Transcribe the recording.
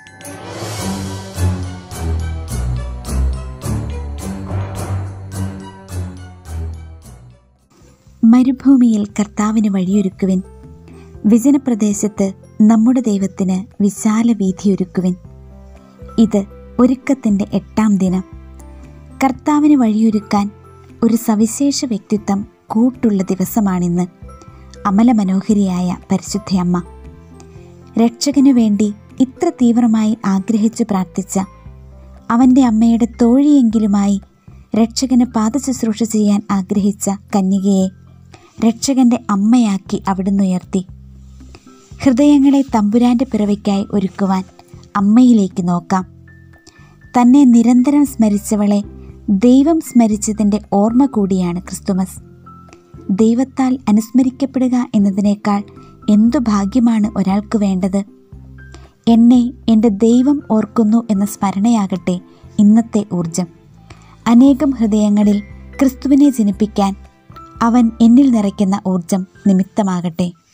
മരുഭൂമിയിൽ കർത്താവിന് വഴിയൊരുക്കുവിൻ വിജനപ്രദേശത്ത് നമ്മുടെ ദൈവത്തിന് വിശാല വീതിയൊരുക്കുവിൻ ഇത് ഒരുക്കത്തിൻ്റെ എട്ടാം ദിനം കർത്താവിന് വഴിയൊരുക്കാൻ ഒരു സവിശേഷ വ്യക്തിത്വം കൂട്ടുള്ള ദിവസമാണിന്ന് അമലമനോഹരിയായ പരിശുദ്ധയമ്മ രക്ഷകനു വേണ്ടി ഇത്ര തീവ്രമായി ആഗ്രഹിച്ചു പ്രാർത്ഥിച്ച അവൻ്റെ അമ്മയുടെ തോഴിയെങ്കിലുമായി രക്ഷകന് പാദശുശ്രൂഷ ചെയ്യാൻ ആഗ്രഹിച്ച കന്യകയെ രക്ഷകന്റെ അമ്മയാക്കി അവിടുന്ന് ഉയർത്തി ഹൃദയങ്ങളെ തമ്പുരാന്റെ പിറവിക്കായി ഒരുക്കുവാൻ അമ്മയിലേക്ക് നോക്കാം തന്നെ നിരന്തരം സ്മരിച്ചവളെ ദൈവം സ്മരിച്ചതിൻ്റെ ഓർമ്മ കൂടിയാണ് ക്രിസ്തുമസ് ദൈവത്താൽ അനുസ്മരിക്കപ്പെടുക എന്നതിനേക്കാൾ എന്തു ഭാഗ്യമാണ് ഒരാൾക്ക് വേണ്ടത് എന്നെ എൻ്റെ ദൈവം ഓർക്കുന്നു എന്ന സ്മരണയാകട്ടെ ഇന്നത്തെ ഊർജം അനേകം ഹൃദയങ്ങളിൽ ക്രിസ്തുവിനെ ജനിപ്പിക്കാൻ അവൻ എന്നിൽ നിറയ്ക്കുന്ന ഊർജം നിമിത്തമാകട്ടെ